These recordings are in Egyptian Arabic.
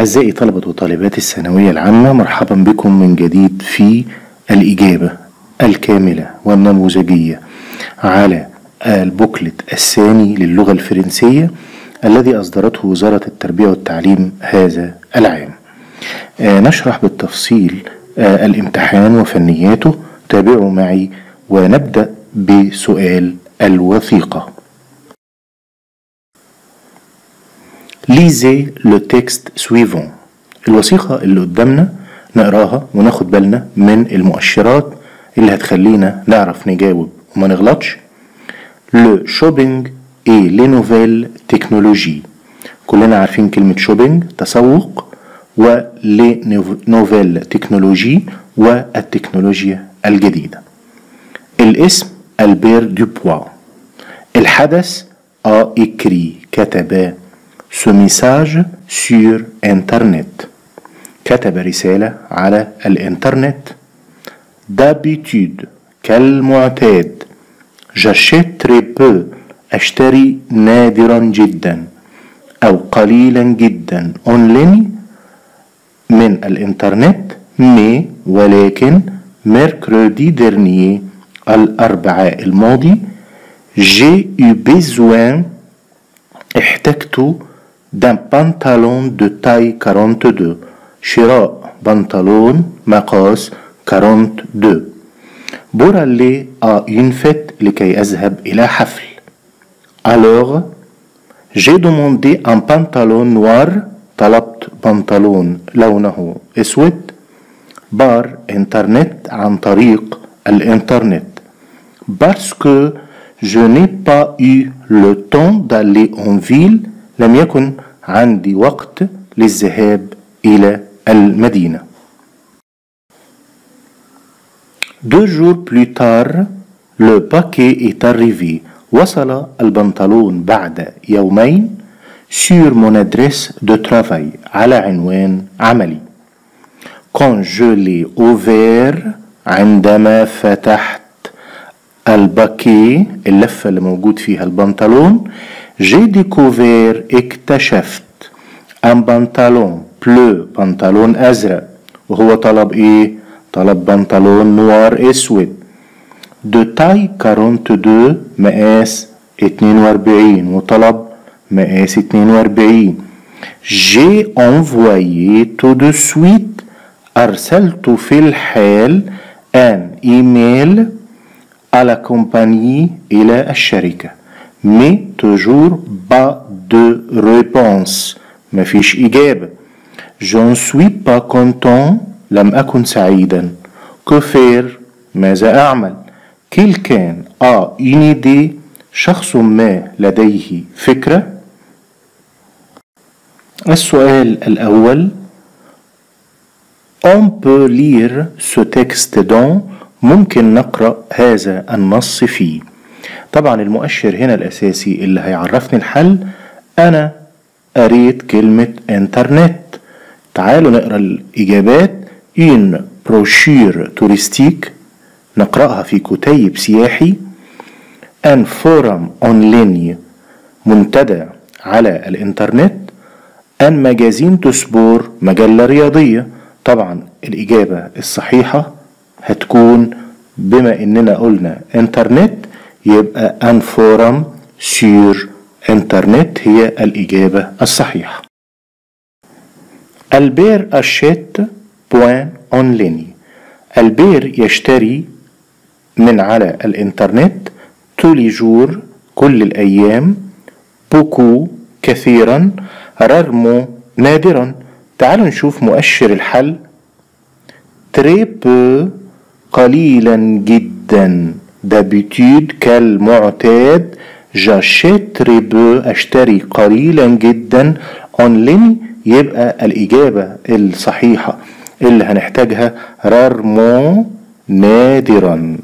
أعزائي طلبة وطالبات الثانوية العامة مرحبا بكم من جديد في الإجابة الكاملة والنموذجية على البوكلت الثاني للغة الفرنسية الذي أصدرته وزارة التربية والتعليم هذا العام آه، نشرح بالتفصيل آه، الامتحان وفنياته تابعوا معي ونبدأ بسؤال الوثيقة ليزي لو تكست سويفون الوثيقة اللي قدامنا نقراها وناخد بالنا من المؤشرات اللي هتخلينا نعرف نجاوب وما نغلطش لو شوبينج اي لي نوفيل تكنولوجي كلنا عارفين كلمة شوبينج تسوق ولي نوفيل تكنولوجي والتكنولوجيا الجديدة الاسم البير دوبوا الحدث a écrit كتب ce message sur internet كتب رسالة على الانترنت d'habitude كالمعتاد j'achète très peu أشتري نادرا جدا أو قليلا جدا أونلاين من الإنترنت مي ولكن mercredi dernier الأربعاء الماضي j'ai eu besoin احتجت d'un pantalon de taille 42 شراء بنطلون مقاس 42 pour aller à une fête لكي أذهب إلى حفل alors j'ai demandé un pantalon noir طلبت بنطلون لونه اسود بار انترنت عن طريق الانترنت parce que je n'ai pas eu le temps d'aller en ville لم يكن عندي وقت للذهاب إلى المدينة Deux jours plus tard, le paquet est arrivé. وصل البنطلون بعد يومين sur mon adresse de travail على عنوان عملي. Quand je l'ai ouvert عندما فتحت الباكي اللفة اللي موجود فيها البنطلون j'ai découvert اكتشفت un pantalon bleu بنطلون أزرق وهو طلب إيه؟ طلب بنطلون نوار اسود دو تاي 42 مقاس 42 وطلب مقاس 42 جي انفوايي تو دو سويت ارسلت في الحال ان ايميل على كومباني الى الشركه مي توجور با دو ريبونس مفيش اجابه جون سوي با كونتون لم أكن سعيدا كفير ماذا أعمل كل كان آ إينيدي شخص ما لديه فكرة السؤال الأول On peut lire ce texte dans ممكن نقرأ هذا النص فيه طبعا المؤشر هنا الأساسي اللي هيعرفني الحل أنا قريت كلمة انترنت تعالوا نقرأ الإجابات une brochure touristique نقرأها في كتيب سياحي un forum en ligne منتدى على الإنترنت un magazine de sport مجلة رياضية طبعا الإجابة الصحيحة هتكون بما إننا قلنا إنترنت يبقى un forum sur إنترنت هي الإجابة الصحيحة البير أشيت بوان اون ليني البير يشتري من على الانترنت تولي جور كل الايام بوكو كثيرا رغم نادرا تعالوا نشوف مؤشر الحل تري بو قليلا جدا دابيتود كالمعتاد جاشيت تري بو اشتري قليلا جدا اون ليني يبقى الإجابة الصحيحة اللي هنحتاجها رارمو نادرا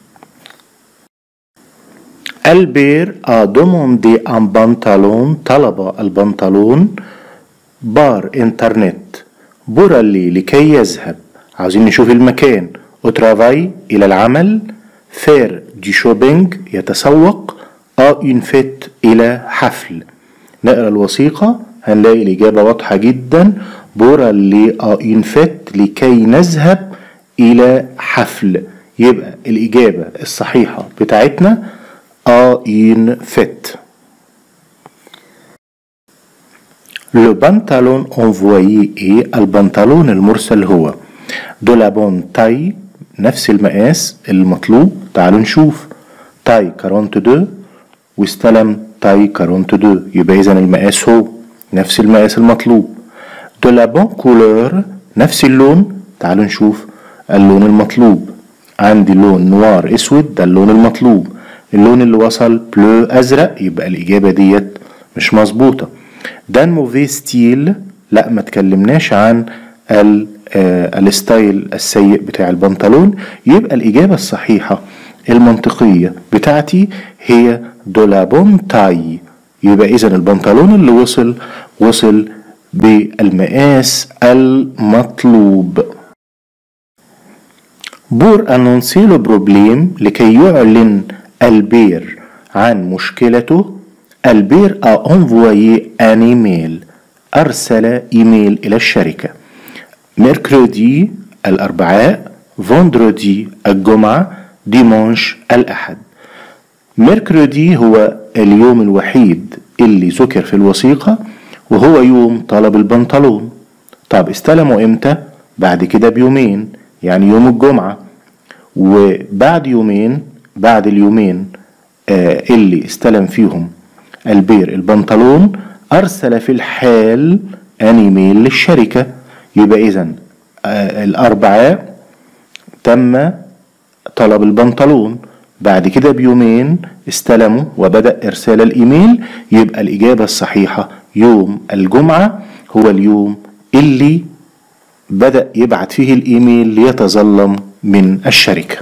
البير a demandé un pantalon طلب البنطلون بار انترنت بورالي لكي يذهب عاوزين نشوف المكان اوترافاي الى العمل فير دي شوبينج يتسوق ا اون فيت الى حفل نقرا الوثيقه هنلاقي الإجابة واضحة جدا بور اللي ان فيت لكي نذهب الى حفل يبقى الاجابه الصحيحه بتاعتنا ان فيت Le pantalon envoyé est البنطلون المرسل هو de la bonne taille نفس المقاس المطلوب تعالوا نشوف تاي 42 واستلم تاي 42 يبقى اذا المقاس هو نفس المقاس المطلوب de la bonne couleur نفس اللون تعالوا نشوف اللون المطلوب عندي لون نوار اسود ده اللون المطلوب اللون اللي وصل بلو ازرق يبقى الاجابه ديت مش مظبوطه ده موفي ستيل لا ما تكلمناش عن ال آه الستايل السيء بتاع البنطلون يبقى الإجابة الصحيحة المنطقية بتاعتي هي دولابون تاي يبقى إذا البنطلون اللي وصل وصل بالمقاس المطلوب بور أنونسي لو بروبليم لكي يعلن البير عن مشكلته البير a envoyé un email أرسل إيميل إلى الشركة ميركودي الأربعاء فوندرودي الجمعة ديمونش الأحد ميركودي هو اليوم الوحيد اللي ذكر في الوثيقة وهو يوم طلب البنطلون طب استلموا امتى بعد كده بيومين يعني يوم الجمعة وبعد يومين بعد اليومين آه اللي استلم فيهم البير البنطلون أرسل في الحال أن إيميل للشركة يبقى إذا آه الأربعاء تم طلب البنطلون بعد كده بيومين استلموا وبدأ إرسال الإيميل يبقى الإجابة الصحيحة يوم الجمعة هو اليوم اللي بدأ يبعت فيه الإيميل ليتظلم من الشركة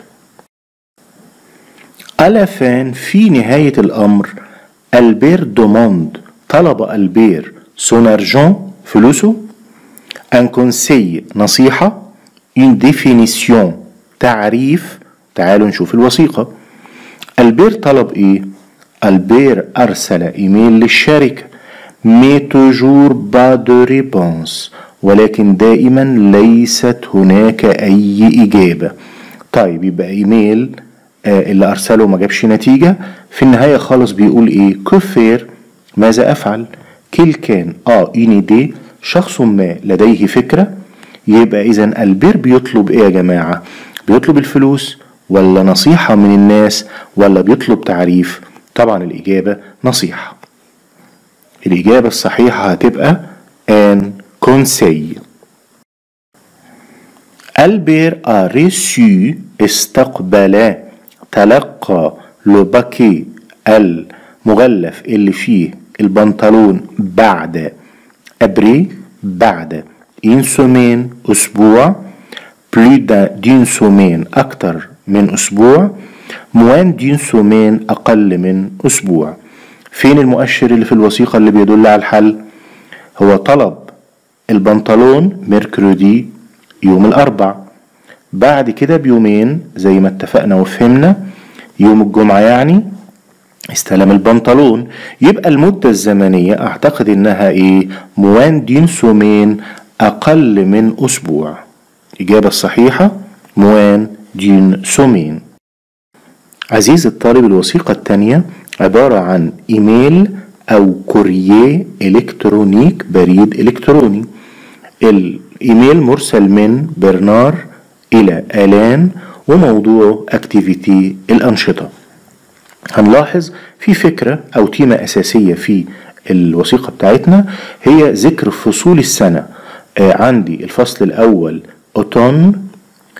ألفان في نهاية الأمر البير دوموند طلب البير سون ارجون فلوسه ان كونسي نصيحة اون ديفينيسيون تعريف تعالوا نشوف الوثيقة البير طلب ايه البير ارسل ايميل للشركة مي توجور با دو ريبونس ولكن دائما ليست هناك اي اجابة طيب يبقى ايميل اللي ارسله ما جابش نتيجة في النهاية خالص بيقول ايه كفير ماذا افعل كل كان اه اني دي شخص ما لديه فكرة يبقى اذا البير بيطلب ايه يا جماعة بيطلب الفلوس ولا نصيحة من الناس ولا بيطلب تعريف طبعا الاجابة نصيحة الاجابة الصحيحة هتبقى ان كونسي البير ا ريسيو استقبل تلقى لو باكي المغلف اللي فيه البنطلون بعد ابري بعد ان سومين اسبوع بلو دين سومين اكتر من اسبوع موان دين سومين اقل من اسبوع فين المؤشر اللي في الوثيقة اللي بيدل على الحل هو طلب البنطلون ميركورودي يوم الاربع بعد كده بيومين زي ما اتفقنا وفهمنا يوم الجمعة يعني استلم البنطلون يبقى المدة الزمنية اعتقد انها ايه موان دين سومين اقل من اسبوع اجابة الصحيحة موان دين سومين عزيز الطالب الوثيقة الثانية عبارة عن ايميل او كورييه الكترونيك بريد الكتروني الايميل مرسل من برنار الى الان وموضوعه اكتيفيتي الانشطه هنلاحظ في فكره او تيمه اساسيه في الوثيقه بتاعتنا هي ذكر فصول السنه آه عندي الفصل الاول اوتون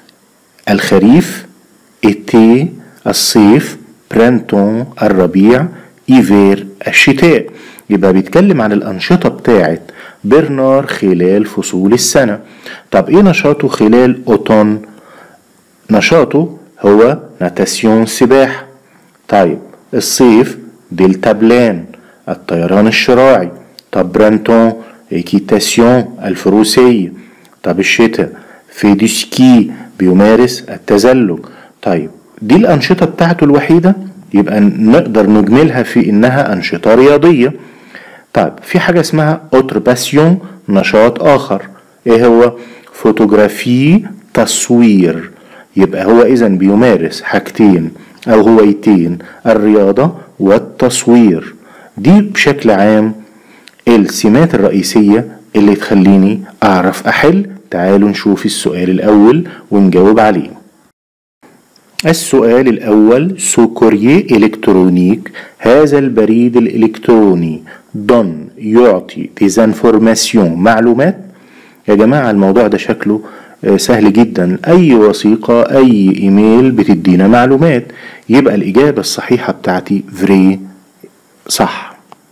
الخريف ايتي الصيف برانتون الربيع ايفير الشتاء يبقى بيتكلم عن الأنشطة بتاعت برنار خلال فصول السنة طب ايه نشاطه خلال اوتون نشاطه هو ناتاسيون سباحة طيب الصيف ديلتا بلان الطيران الشراعي طب برانتون ايكيتاسيون الفروسية طب الشتاء في دي سكي بيمارس التزلج طيب دي الأنشطة بتاعته الوحيدة يبقى نقدر نجملها في إنها أنشطة رياضية طيب في حاجة اسمها اوتر باسيون نشاط آخر ايه هو فوتوغرافي تصوير يبقى هو اذا بيمارس حاجتين او هوايتين الرياضة والتصوير دي بشكل عام السمات الرئيسية اللي تخليني اعرف احل تعالوا نشوف السؤال الاول ونجاوب عليه السؤال الأول سوكوريي إلكترونيك هذا البريد الإلكتروني دون يعطي ديزانفورماسيون معلومات يا جماعة الموضوع ده شكله سهل جدا أي وثيقة أي إيميل بتدينا معلومات يبقى الإجابة الصحيحة بتاعتي فري صح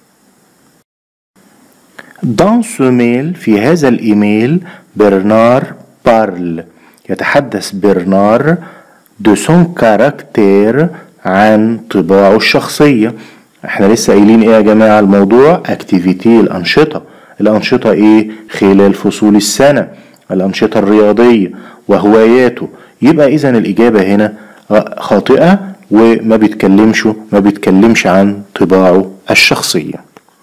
Dans ce mail في هذا الإيميل برنار بارل يتحدث برنار دو سون كاركتير عن طباعه الشخصية احنا لسه قايلين ايه يا جماعة الموضوع اكتيفيتي الأنشطة الأنشطة ايه خلال فصول السنة الأنشطة الرياضية وهواياته يبقى إذا الإجابة هنا خاطئة وما بيتكلمش ما بيتكلمش عن طباعه الشخصية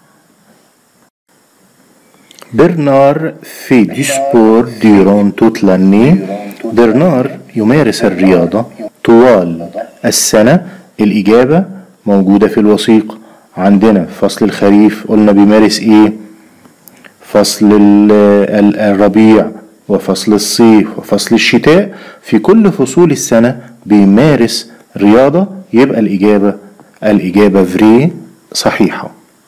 برنار في دي سبور ديرون توت لاني برنار يمارس الرياضة طوال السنة الإجابة موجودة في الوثيقة عندنا فصل الخريف قلنا بيمارس إيه فصل الربيع وفصل الصيف وفصل الشتاء في كل فصول السنة بيمارس رياضة يبقى الإجابة الإجابة فري صحيحة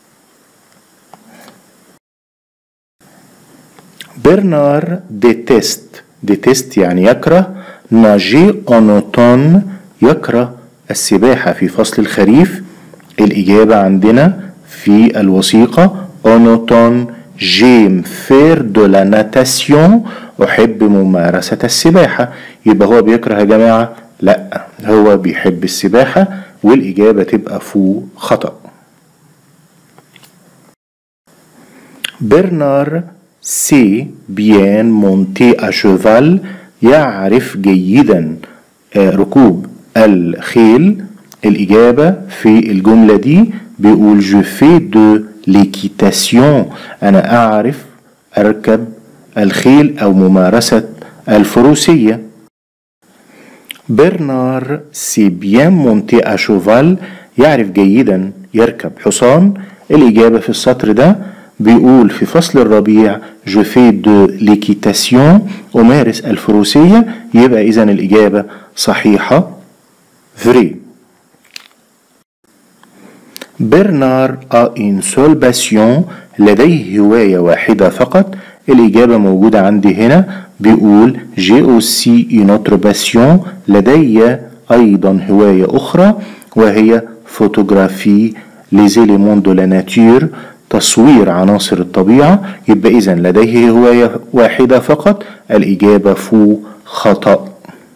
برنار ديتست ديتست يعني يكره ناجي أونوتون يكره السباحة في فصل الخريف الإجابة عندنا في الوثيقة أونوتون جيم فير دو لا ناتاسيون أحب ممارسة السباحة يبقى هو بيكره يا جماعة لا هو بيحب السباحة والإجابة تبقى فو خطأ برنار سي بيان مونتي أشوفال يعرف جيدا ركوب الخيل الإجابة في الجملة دي بيقول جو في دو ليكيتاسيون أنا أعرف أركب الخيل أو ممارسة الفروسية برنار سي بيان مونتي أشوفال يعرف جيدا يركب حصان الإجابة في السطر ده بيقول في فصل الربيع جو في دو ليكيتاسيون أمارس الفروسية يبقى إذا الإجابة صحيحة فري برنار a une seule passion لديه هواية واحدة فقط الإجابة موجودة عندي هنا بيقول جي aussi une autre passion لدي أيضا هواية أخرى وهي فوتوغرافي les éléments de la nature تصوير عناصر الطبيعة يبقى إذا لديه هواية واحدة فقط الإجابة فو خطأ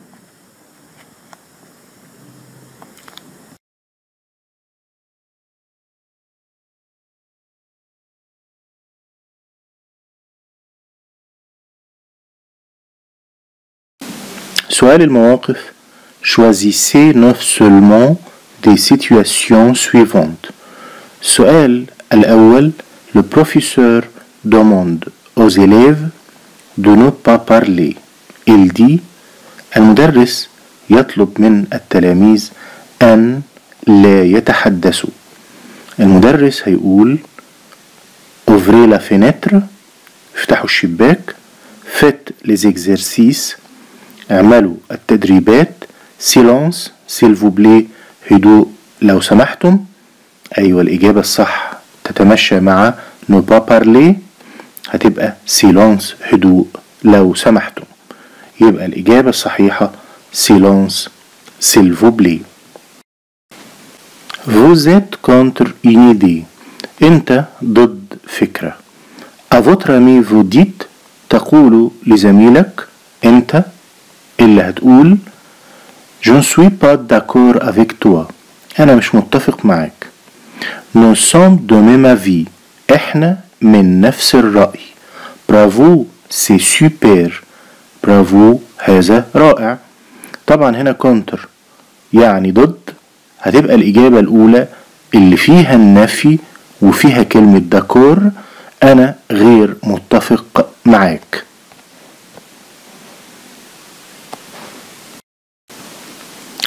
سؤال المواقف choisissez neuf seulement des situations suivantes السؤال الأول le professeur demande aux élèves de ne pas parler il dit المدرس يطلب من التلاميذ أن لا يتحدثوا المدرس هيقول ouvrez la fenêtre افتحوا الشباك faites les exercices اعملوا التدريبات سيلانس s'il vous plaît هدوء لو سمحتم أيوة الإجابة الصح تتمشى مع نو با بارلي هتبقى سيلانس هدوء لو سمحتم يبقى الإجابة الصحيحة سيلانس s'il vous plaît Vous êtes contre une idée أنت ضد فكرة À votre ami vous dites تقول لزميلك أنت اللي هتقول Je ne suis pas d'accord avec toi أنا مش متفق معاك Nous sommes de même avis إحنا من نفس الرأي برافو سي سوبر برافو هذا رائع طبعا هنا كونتر يعني ضد هتبقى الإجابة الأولى اللي فيها النفي وفيها كلمة داكور أنا غير متفق معاك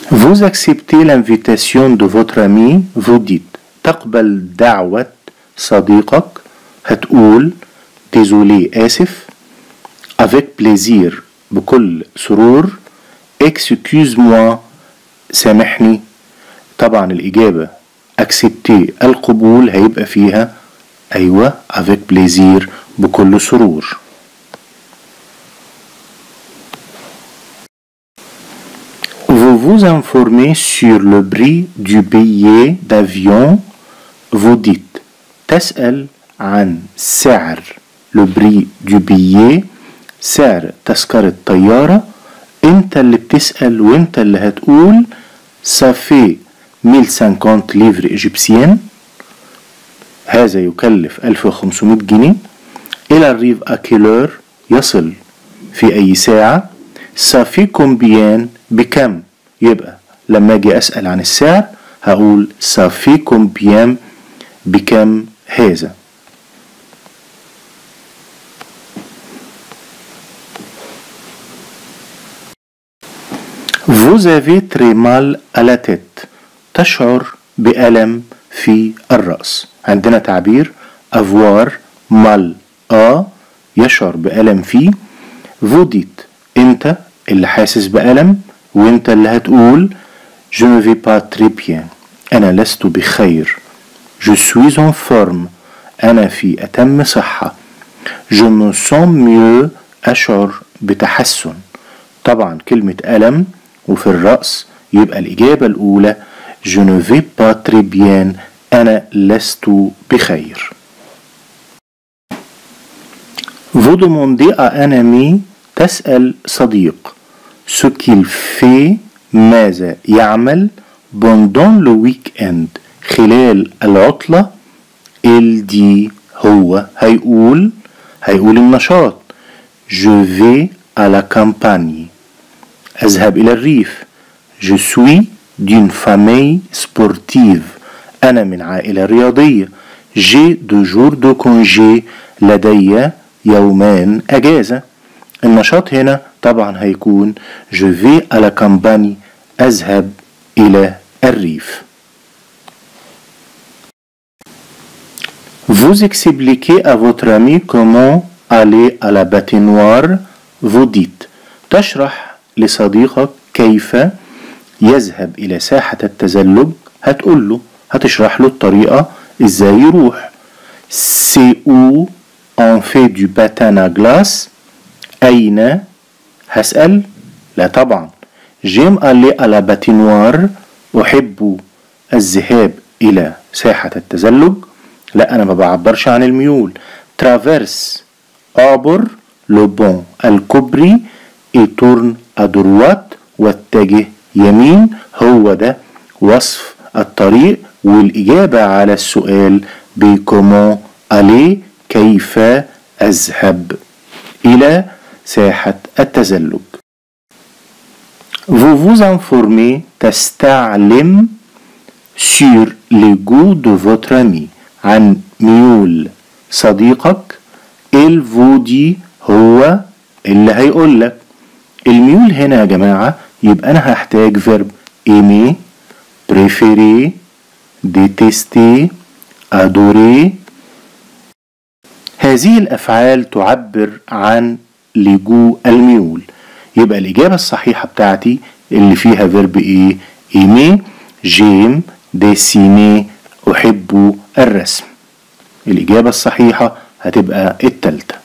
Vous acceptez l'invitation de votre ami, vous dites تقبل دعوة صديقك هتقول désolé آسف avec plaisir بكل سرور excuse-moi سامحني طبعا الإجابة accepter القبول هيبقى فيها أيوة avec plaisir بكل سرور Vous vous informez sur le prix du billet d'avion vous dites تسأل عن سعر le prix du billet سعر تذكرة الطيارة انت اللي بتسأل وانت اللي هتقول ça fait 1050 livres égyptiennes هذا يكلف 1500 جنيه إلى الريف أكيلور يصل في أي ساعة ça fait combien بكم يبقى لما أجي أسأل عن السعر هقول ça fait combien بكم هذا Vous avez très mal à la tête تشعر بألم في الرأس عندنا تعبير avoir mal à يشعر بألم فيه vous dites انت اللي حاسس بألم وانت اللي هتقول je ne vais pas très bien أنا لست بخير je suis en forme أنا في أتم صحة je me sens mieux أشعر بتحسن طبعا كلمة ألم وفي الرأس يبقى الإجابة الأولى je ne vais pas très bien أنا لست بخير Vous demandez à un ami تسأل صديق ce qu'il fait ماذا يعمل pendant le week-end خلال العطلة il dit هو هيقول هيقول النشاط je vais à la campagne أذهب إلى الريف je suis d'une famille sportive أنا من عائلة رياضية j'ai deux jours de congé لدي يومان أجازة النشاط هنا طبعا هيكون je vais à la campagne أذهب إلى الريف Vous expliquez à votre ami comment aller à la patinoire vous dites تشرح لصديقك كيف يذهب إلى ساحة التزلج هتقول له هتشرح له الطريقة ازاي يروح C'est où on fait du patin à glace أين هسأل لا طبعا جيم aller à la patinoire أحب الذهاب إلى ساحة التزلج لا أنا ما بعبرش عن الميول ترافيرس أعبر لو بون الكوبري et tourne à droite واتجه يمين هو ده وصف الطريق والإجابة على السؤال بكومون ألي كيف أذهب إلى ساحة التزلج Vous vous informez تستعلم sur les goûts de votre ami عن ميول صديقك il vous dit هو اللي هيقول لك الميول هنا يا جماعة يبقى أنا هحتاج فيرب aimer préférer détester adorer هذه الأفعال تعبر عن لجوء الميول يبقى الإجابة الصحيحة بتاعتي اللي فيها فيرب إيه aimer j'aime dessiner أحب الرسم الإجابة الصحيحة هتبقى التالتة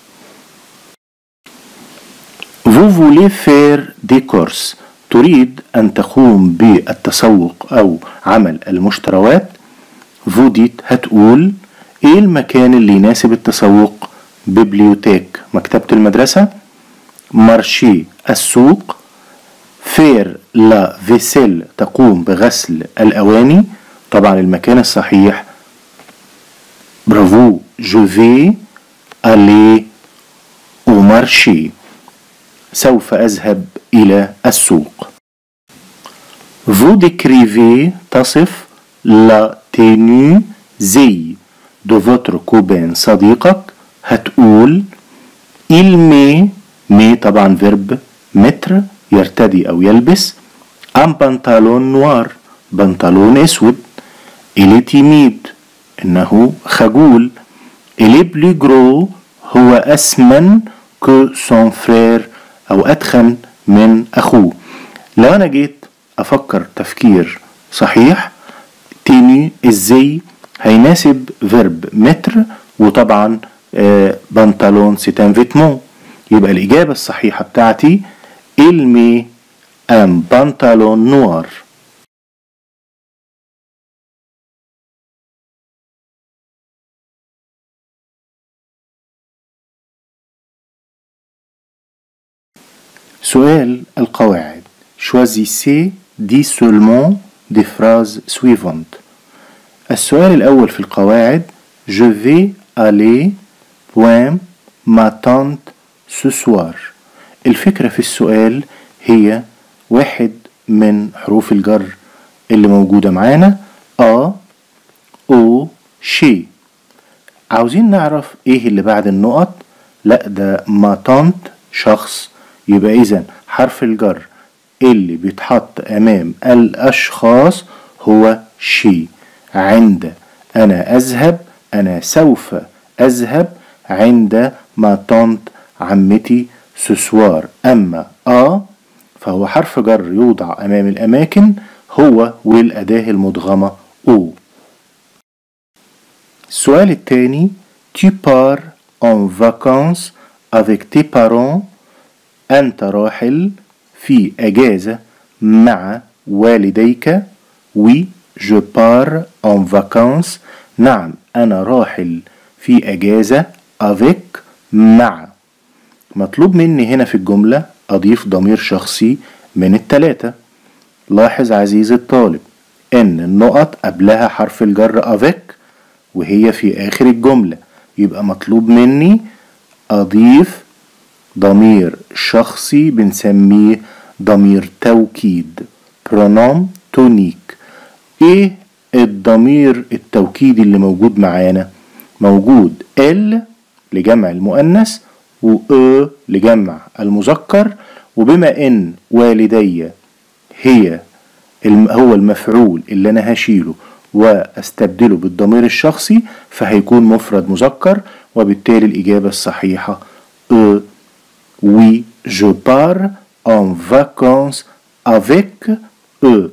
Vous voulez faire des courses تريد أن تقوم بالتسوق أو عمل المشتروات فوديت هتقول إيه المكان اللي يناسب التسوق ببليوتيك مكتبة المدرسة مارشي السوق فير لا فيسيل تقوم بغسل الأواني طبعا المكان الصحيح برافو جو في aller au marché سوف أذهب إلى السوق Vous décrivez تصف la tenue زي de votre copain صديقك هتقول il met met طبعا فيرب متر يرتدي أو يلبس un pantalon noir بنطلون اسود il est timide انه خجول il est plus gros هو اسمن que son frère او اتخن من اخوه لو انا جيت افكر تفكير صحيح تاني الزي هيناسب فيرب متر وطبعا آه بنطلون سيتان فيتمون يبقى الإجابة الصحيحة بتاعتي il met un pantalon noir سؤال القواعد choisissez دي seulement des phrases suivantes السؤال الأول في القواعد Je vais aller point ma tante ce soir الفكرة في السؤال هي واحد من حروف الجر اللي موجودة معانا أ أو شي عاوزين نعرف ايه اللي بعد النقط لا ده ما تانت شخص يبقى اذا حرف الجر اللي بيتحط امام الاشخاص هو شي عند انا اذهب انا سوف اذهب عند ما تانت عمتي سسوار اما ا فهو حرف جر يوضع امام الاماكن هو والاداه المدغمه او السؤال الثاني tu pars en vacances avec tes parents أنت راحل في أجازة مع والديك oui je pars en vacances نعم أنا راحل في أجازة avec مع مطلوب مني هنا في الجملة أضيف ضمير شخصي من التلاتة لاحظ عزيزي الطالب إن النقط قبلها حرف الجر avec وهي في آخر الجملة يبقى مطلوب مني أضيف ضمير شخصي بنسميه ضمير توكيد pronom تونيك ايه الضمير التوكيدي اللي موجود معانا موجود ال لجمع المؤنث و أ لجمع المذكر وبما ان والدي هي هو المفعول اللي انا هشيله واستبدله بالضمير الشخصي فهيكون مفرد مذكر وبالتالي الاجابه الصحيحه أ Oui, je pars en vacances avec eux.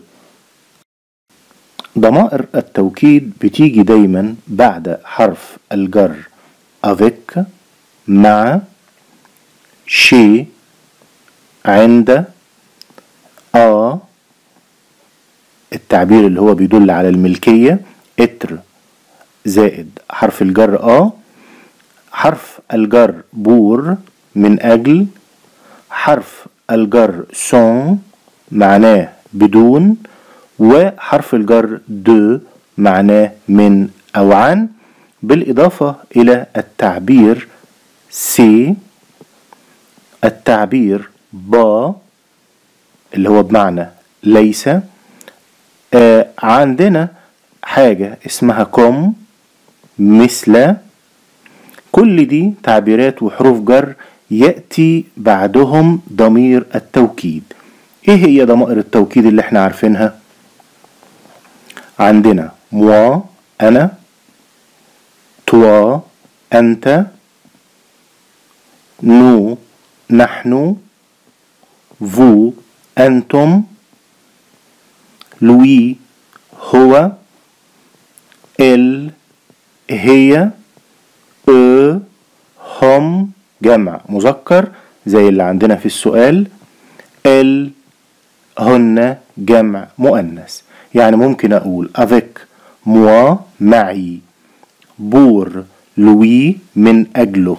ضمائر التوكيد بتيجي دايما بعد حرف الجر avec مع chez عند آ التعبير اللي هو بيدل على الملكية اتر زائد حرف الجر آ حرف الجر بور من أجل حرف الجر سون معناه بدون وحرف الجر دو معناه من أو عن بالإضافة إلى التعبير سي التعبير با اللي هو بمعنى ليس آه عندنا حاجة اسمها كم مثل كل دي تعبيرات وحروف جر يأتي بعدهم ضمير التوكيد ايه هي ضمائر التوكيد اللي احنا عارفينها عندنا موا انا توا انت نو نحن فو انتم لوي هو ال هي ا هم جمع مذكر زي اللي عندنا في السؤال ال هن جمع مؤنث يعني ممكن أقول avec moi معي بور لوي من أجله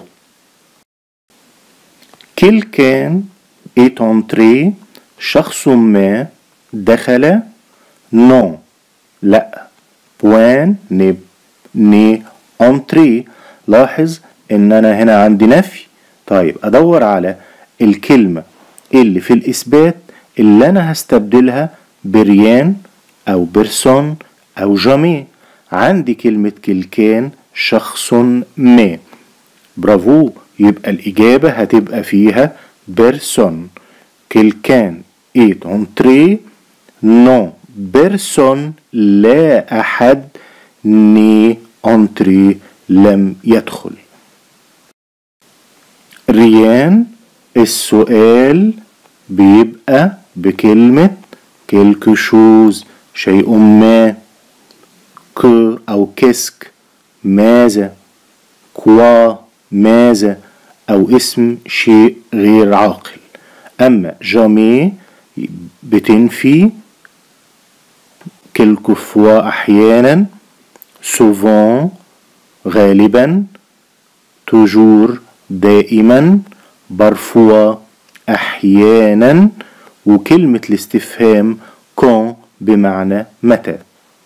quelqu'un est entré شخص ما دخل non لا point ne ne entré لاحظ ان انا هنا عندي نفي طيب ادور على الكلمة اللي في الاثبات اللي انا هستبدلها بريان او بيرسون او جامي عندي كلمة كلكان شخص ما برافو يبقى الإجابة هتبقى فيها بيرسون كلكان ايت انتري non بيرسون لا أحد ني انتري لم يدخل ريان السؤال بيبقى بكلمة quelque chose شيء ما que أو كسك ماذا كوا ماذا أو اسم شيء غير عاقل أما جامي بتنفي quelquefois أحيانا souvent غالبا toujours دائما برفوا أحيانا وكلمة الاستفهام quand بمعنى متى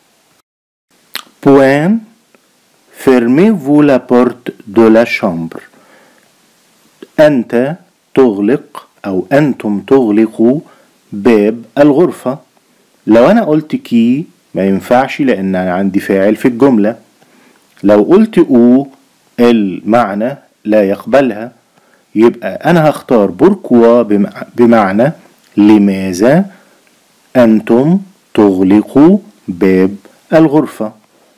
point fermez-vous la porte de la chambre أنت تغلق أو أنتم تغلقوا باب الغرفة لو أنا قلت كي ما ينفعش لأن أنا عندي فاعل في الجملة لو قلت أو المعنى لا يقبلها يبقى أنا هختار بوركوا بمعنى لماذا أنتم تغلقوا باب الغرفة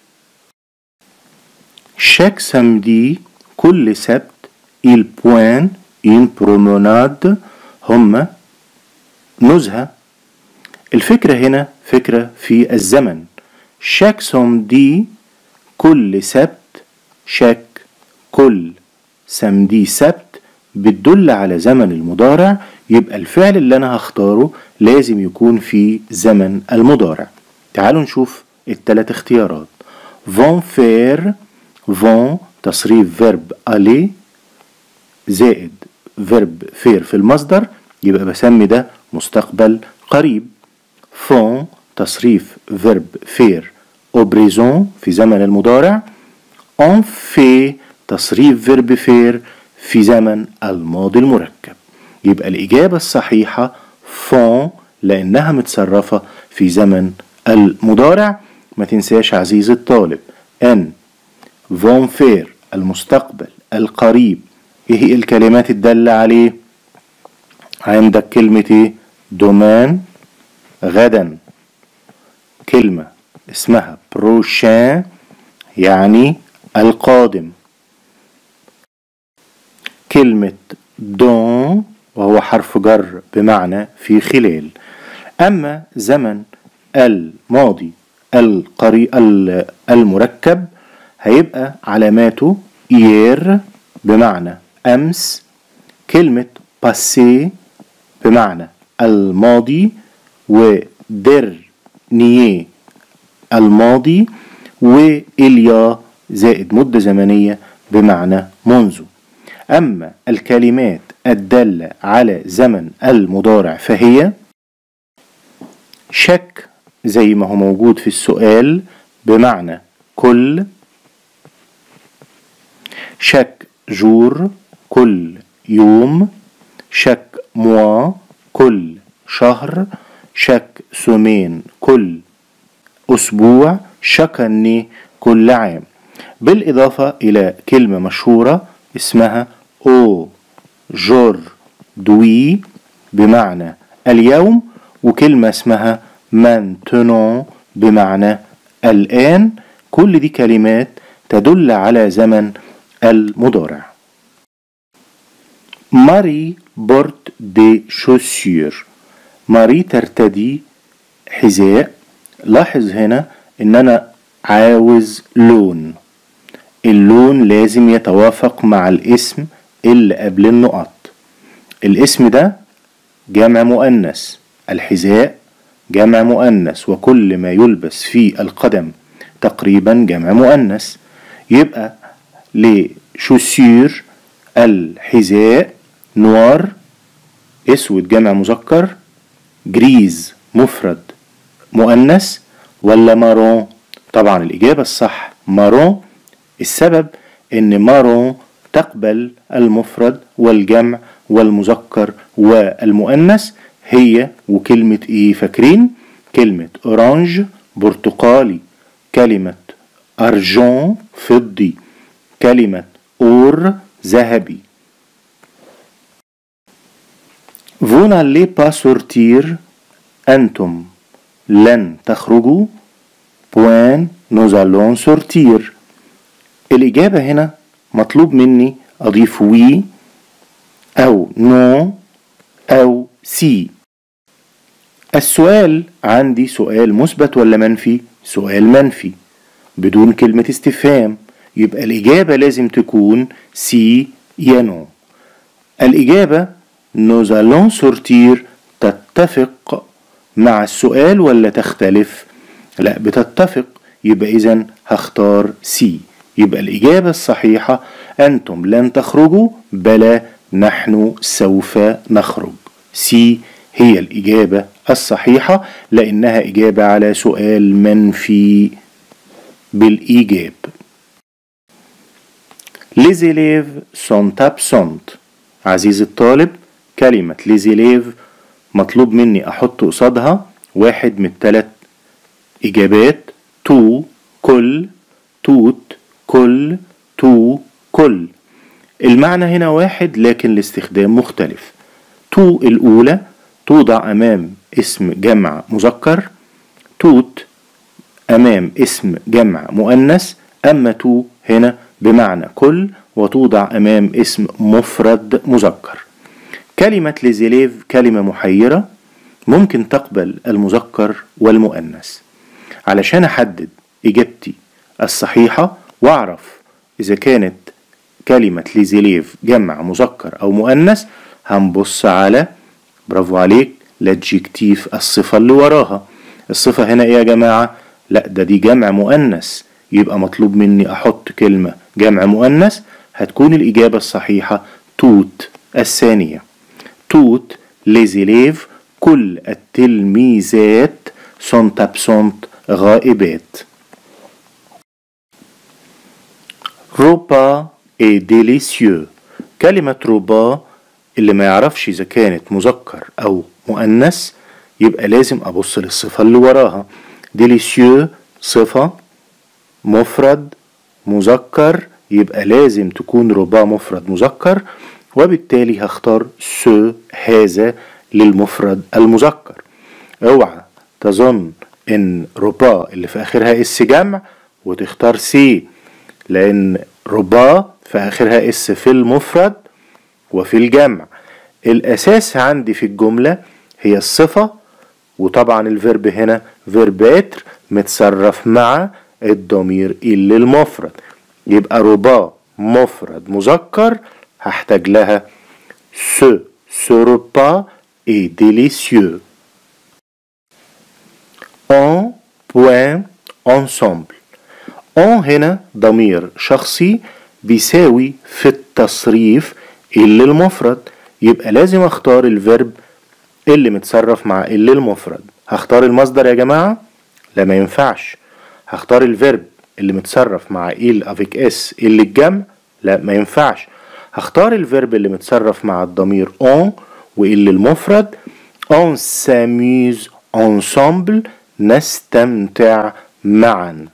chaque samedi كل سبت il point une promenade هم نزهة الفكرة هنا فكرة في الزمن chaque samedi كل سبت شك كل سمدي سبت بتدل على زمن المضارع يبقى الفعل اللي انا هختاره لازم يكون في زمن المضارع تعالوا نشوف التلات اختيارات vont faire vont تصريف فيرب aller زائد فيرب فير في المصدر يبقى بسمي ده مستقبل قريب font تصريف فيرب فير au présent في زمن المضارع on fait تصريف فيرب فير في زمن الماضي المركب يبقى الإجابة الصحيحة فون لأنها متصرفة في زمن المضارع ما تنساش عزيزي الطالب أن فون فير المستقبل القريب إيه هي الكلمات الدالة عليه عندك كلمة إيه دومان غدا كلمة اسمها بروشان يعني القادم كلمة دون وهو حرف جر بمعنى في خلال أما زمن الماضي القري المركب هيبقى علاماته إير بمعنى أمس كلمة باسي بمعنى الماضي ودر نيه الماضي وإليا زائد مدة زمنية بمعنى منذ أما الكلمات الدالة على زمن المضارع فهي شك زي ما هو موجود في السؤال بمعنى كل شك جور كل يوم شك موا كل شهر شك سومين كل أسبوع شكني كل عام بالإضافة إلى كلمة مشهورة اسمها أو جور دوي بمعنى اليوم وكلمة اسمها مانتنون بمعنى الآن كل دي كلمات تدل على زمن المضارع ماري بورت دي شوسير ماري ترتدي حذاء لاحظ هنا ان انا عاوز لون اللون لازم يتوافق مع الاسم اللي قبل النقط الاسم ده جمع مؤنث الحذاء جمع مؤنث وكل ما يلبس في القدم تقريبا جمع مؤنث يبقى لشوسير الحذاء نوار اسود جمع مذكر جريز مفرد مؤنث ولا مارون طبعا الإجابة الصح مارون السبب إن مارون تقبل المفرد والجمع والمذكر والمؤنث هي وكلمة إيه فاكرين كلمة أورانج برتقالي كلمة أرجون فضي كلمة أور ذهبي Vous n'allez pas sortir أنتم لن تخرجوا بوان nous allons sortir الإجابة هنا مطلوب مني أضيف وي أو نو أو سي السؤال عندي سؤال مثبت ولا منفي سؤال منفي بدون كلمة استفهام يبقى الإجابة لازم تكون سي يا نو الإجابة nous allons sortir تتفق مع السؤال ولا تختلف لا بتتفق يبقى إذا هختار سي يبقى الإجابة الصحيحة أنتم لن تخرجوا بلى نحن سوف نخرج سي هي الإجابة الصحيحة لأنها إجابة على سؤال منفي بالإيجاب Les élèves sont absents عزيزي الطالب كلمة les élèves مطلوب مني أحط قصادها واحد من الثلاث إجابات تو كل توت كل تو كل المعنى هنا واحد لكن الاستخدام مختلف تو الأولى توضع أمام اسم جمع مذكر توت أمام اسم جمع مؤنث أما تو هنا بمعنى كل وتوضع أمام اسم مفرد مذكر كلمة لزيليف كلمة محيرة ممكن تقبل المذكر والمؤنث علشان أحدد إجابتي الصحيحة وأعرف إذا كانت كلمة لزيليف جمع مذكر أو مؤنث هنبص على برافو عليك لادجيكتيف الصفة اللي وراها الصفة هنا إيه يا جماعة؟ لا ده دي جمع مؤنث يبقى مطلوب مني أحط كلمة جمع مؤنث هتكون الإجابة الصحيحة توت الثانية توت ليزيليف كل التلميذات sont absentes غائبات روبا et délicieux كلمة روبا اللي ما يعرفش إذا كانت مذكر أو مؤنث يبقى لازم أبص للصفة اللي وراها ديليسيو صفة مفرد مذكر يبقى لازم تكون ربا مفرد مذكر وبالتالي هختار سو هذا للمفرد المذكر اوعى تظن ان ربا اللي في اخرها اس جمع وتختار سي لان ربا في اخرها اس في المفرد وفي الجمع الاساس عندي في الجملة هي الصفة وطبعا الفيرب هنا فيرباتر متصرف مع الضمير اللي المفرد يبقى ربا مفرد مذكر هحتاج لها ce ce repas est délicieux on point ensemble on هنا ضمير شخصي بيساوي في التصريف اللي المفرد يبقى لازم اختار الفيرب اللي متصرف مع اللي المفرد هختار المصدر يا جماعة لا ما ينفعش هختار الفيرب اللي متصرف مع ال افيك اس اللي الجمع لا ما ينفعش هختار الفيرب اللي متصرف مع الضمير on واللي المفرد on s'amuse ensemble نستمتع معا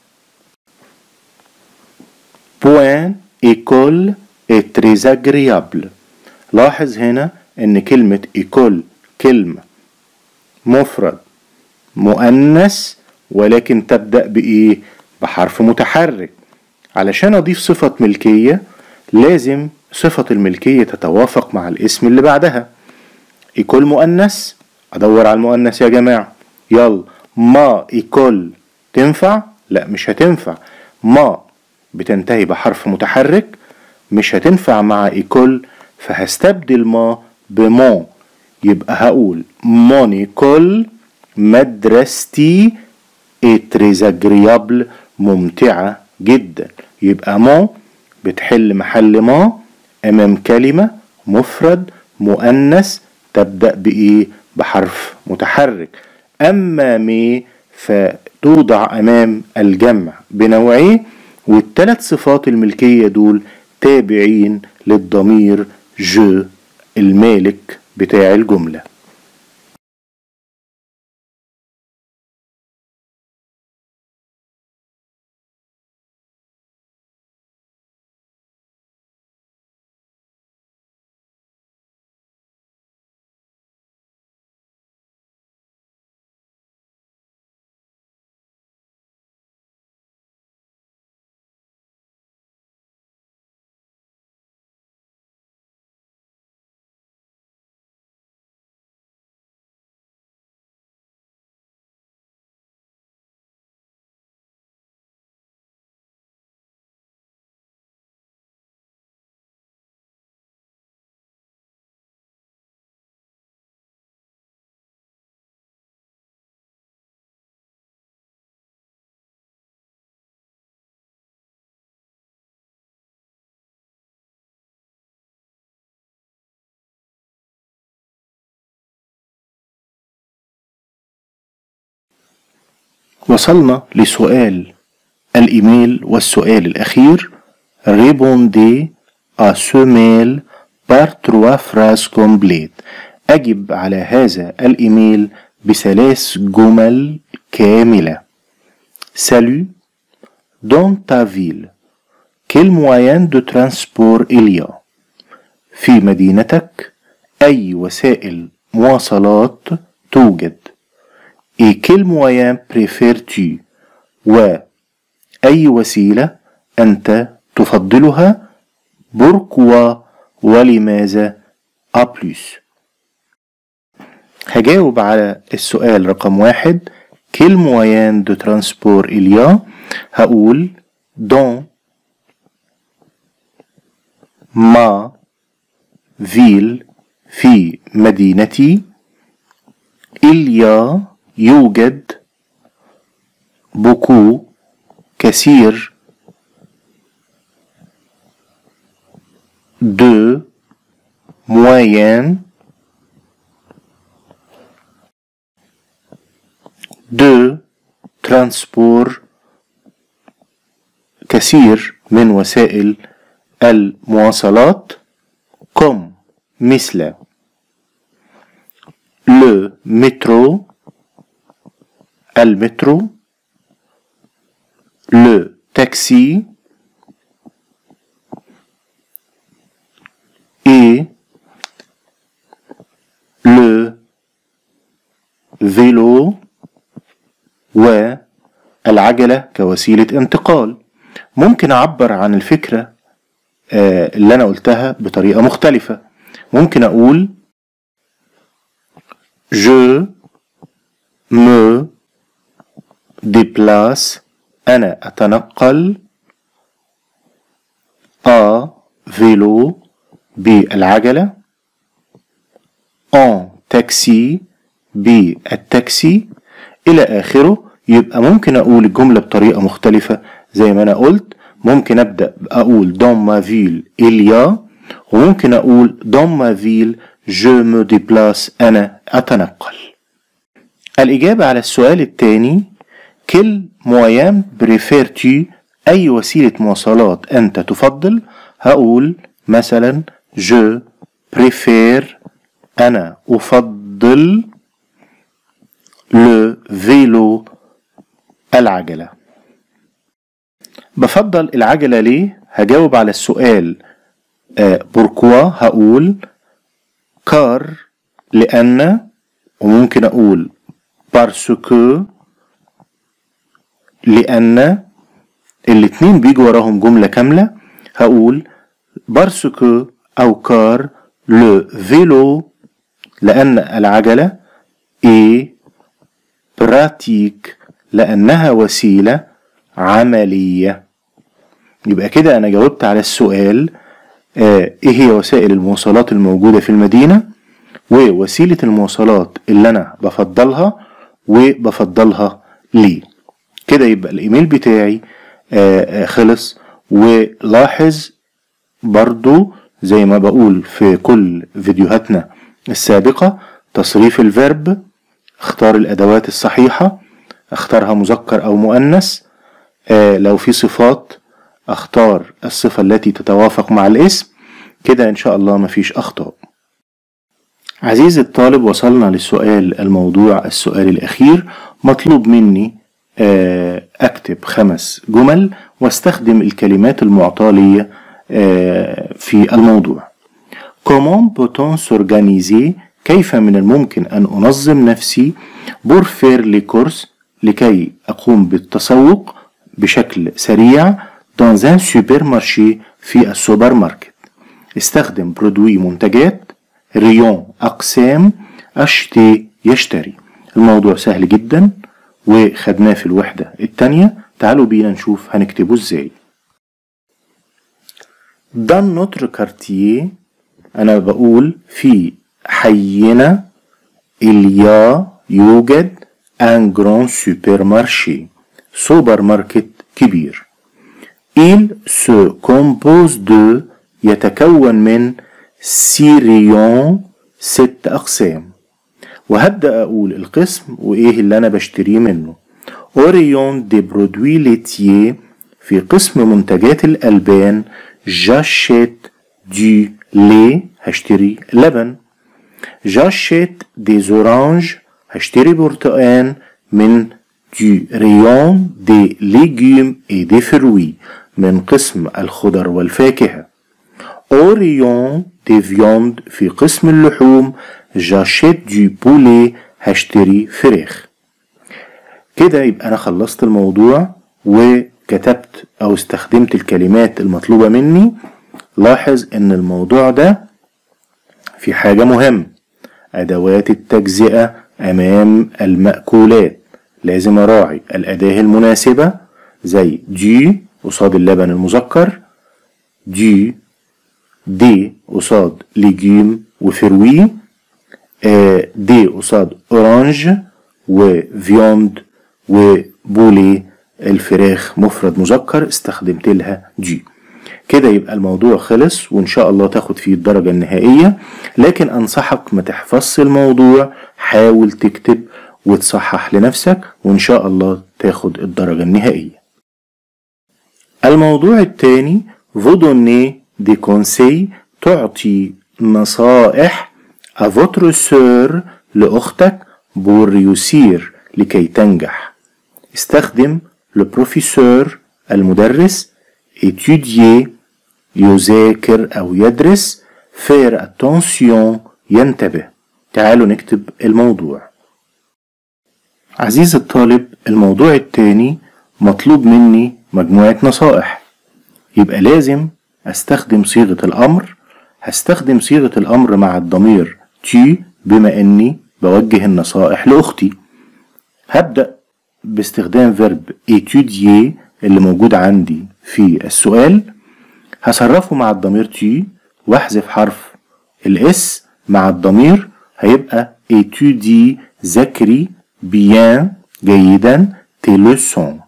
point école est très agréable لاحظ هنا ان كلمة école كلمة مفرد مؤنث ولكن تبدأ بإيه؟ بحرف متحرك علشان أضيف صفة ملكية لازم صفة الملكية تتوافق مع الاسم اللي بعدها إيكول مؤنث أدور على المؤنث يا جماعة يلا ما إيكول تنفع؟ لا مش هتنفع ما بتنتهي بحرف متحرك مش هتنفع مع إيكول فهستبدل ما بمون يبقى هقول مون إيكول مدرستي est très agréable ممتعة جدا يبقى مون بتحل محل ما أمام كلمة مفرد مؤنث تبدأ بإيه بحرف متحرك أما مي فتوضع أمام الجمع بنوعيه والثلاث صفات الملكية دول تابعين للضمير جو المالك بتاع الجمله وصلنا لسؤال الإيميل والسؤال الأخير répondez à ce mail par trois phrases complètes أجب على هذا الإيميل بثلاث جمل كاملة Salut Dans ta ville quel moyen de transport il y a في مدينتك أي وسائل مواصلات توجد et quel moyen préfères-tu وأي وسيلة أنت تفضلها pourquoi ولماذا A plus هجاوب على السؤال رقم واحد quel moyen de transport il y a هقول dans ما ville في مدينتي il y a يوجد beaucoup كثير de moyens de transport كثير من وسائل المواصلات comme مثل le métro المترو le taxi et le vélo والعجلة كوسيلة انتقال ممكن أعبر عن الفكرة اللي أنا قلتها بطريقة مختلفة ممكن أقول je me déplace أنا أتنقل à vélo بالعجلة en taxi بالتاكسي إلى آخره يبقى ممكن أقول الجملة بطريقة مختلفة زي ما أنا قلت ممكن أبدأ أقول dans ma ville il y a وممكن أقول dans ma ville je me déplace أنا أتنقل الإجابة على السؤال الثاني كل مويان بريفيرتي أي وسيلة مواصلات أنت تفضل هقول مثلا je préfère أنا أفضل le vélo العجلة بفضل العجلة ليه؟ هجاوب على السؤال بوركوا هقول كار لأن وممكن أقول بارسكو لأن الاتنين بيجوا وراهم جملة كاملة هقول بارسكو أو كار لو فيلو لأن العجلة إي براتيك لأنها وسيلة عملية يبقى كده أنا جاوبت على السؤال آه إيه هي وسائل المواصلات الموجودة في المدينة ووسيلة المواصلات اللي أنا بفضلها وبفضلها ليه كده يبقى الإيميل بتاعي آه آه خلص ولاحظ برضو زي ما بقول في كل فيديوهاتنا السابقة تصريف الفيرب اختار الأدوات الصحيحة اختارها مذكر أو مؤنث آه لو في صفات اختار الصفة التي تتوافق مع الاسم كده ان شاء الله مفيش اخطاء عزيزي الطالب وصلنا للسؤال الموضوع السؤال الاخير مطلوب مني آه اكتب خمس جمل واستخدم الكلمات المعطاة لي آه في الموضوع Comment peut-on s'organiser كيف من الممكن أن أنظم نفسي pour faire les courses لكي أقوم بالتسوق بشكل سريع dans un supermarché في السوبر ماركت استخدم برودوي منتجات ريون أقسام أشتي يشتري الموضوع سهل جدا وخدناه في الوحدة التانية تعالوا بينا نشوف هنكتبه ازاي dans notre quartier أنا بقول في حينا إليا يوجد un grand supermarché سوبر ماركت كبير Il se compose de يتكون من سيريون ست أقسام وهبدأ أقول القسم وإيه اللي أنا بشتريه منه au rayon des produits laitiers في قسم منتجات الألبان j'achète du lait هشتري لبن j'achète des oranges هشتري برتقان من du rayon des légumes et des fruits من قسم الخضر والفاكهة au rayon des viandes في قسم اللحوم j'achète du poulet هشتري فراخ كده يبقى أنا خلصت الموضوع وكتبت أو استخدمت الكلمات المطلوبة مني لاحظ إن الموضوع ده في حاجة مهم أدوات التجزئة أمام المأكولات لازم أراعي الأداة المناسبة زي دي قصاد اللبن المذكر دي دي قصاد ليجيم وفروي آه دي قصاد أورانج وفيوند وبولي الفراخ مفرد مذكر استخدمت لها دي كده يبقى الموضوع خلص وان شاء الله تاخد فيه الدرجة النهائية لكن انصحك ما تحفظش الموضوع حاول تكتب وتصحح لنفسك وان شاء الله تاخد الدرجة النهائية الموضوع الثاني فودوني دي كونسي تعطي نصائح à votre sœur لأختك بور ريوسير لكي تنجح استخدم le professeur المدرس étudier يذاكر أو يدرس faire attention ينتبه تعالوا نكتب الموضوع عزيز الطالب الموضوع التاني مطلوب مني مجموعة نصائح يبقى لازم استخدم صيغة الأمر هستخدم صيغة الأمر مع الضمير تي بما إني بوجه النصائح لأختي هبدأ باستخدام فيرب étudier اللي موجود عندي في السؤال هصرفه مع الضمير تي واحذف حرف الاس مع الضمير هيبقى étudie ذاكري bien جيدا tes leçons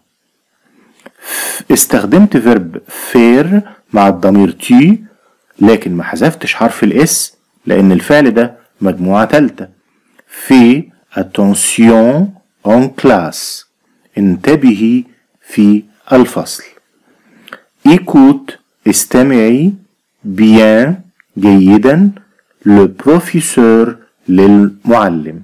استخدمت فيرب faire مع الضمير تي لكن ما حذفتش حرف الاس لان الفعل ده مجموعة تالتة في attention en classe انتبهي في الفصل écoute استمعي bien جيدا le professeur للمعلم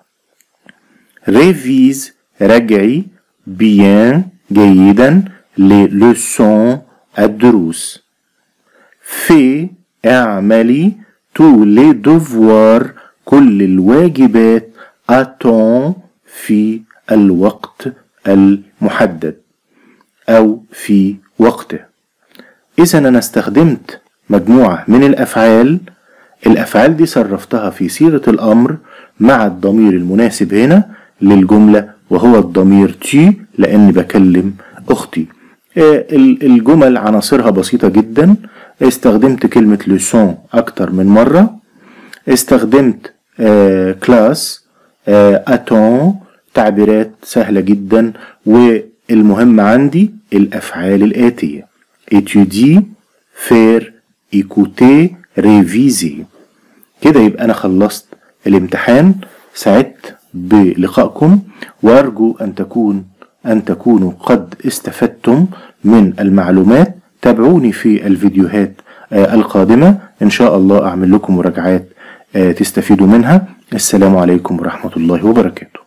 révise رجعي bien جيدا les leçons الدروس في اعملي tous les devoirs كل الواجبات à temps في الوقت المحدد أو في وقته إذا أنا استخدمت مجموعة من الأفعال الأفعال دي صرفتها في صيغة الأمر مع الضمير المناسب هنا للجملة وهو الضمير تي لأني بكلم أختي الجمل عناصرها بسيطة جدا استخدمت كلمة لسون أكتر من مرة استخدمت كلاس أتون تعبيرات سهلة جدا والمهم عندي الأفعال الآتية étudier faire écouter réviser كده يبقى أنا خلصت الامتحان سعدت بلقائكم وأرجو أن تكون أن تكونوا قد استفدتم من المعلومات تابعوني في الفيديوهات القادمة إن شاء الله أعمل لكم مراجعات تستفيدوا منها السلام عليكم ورحمة الله وبركاته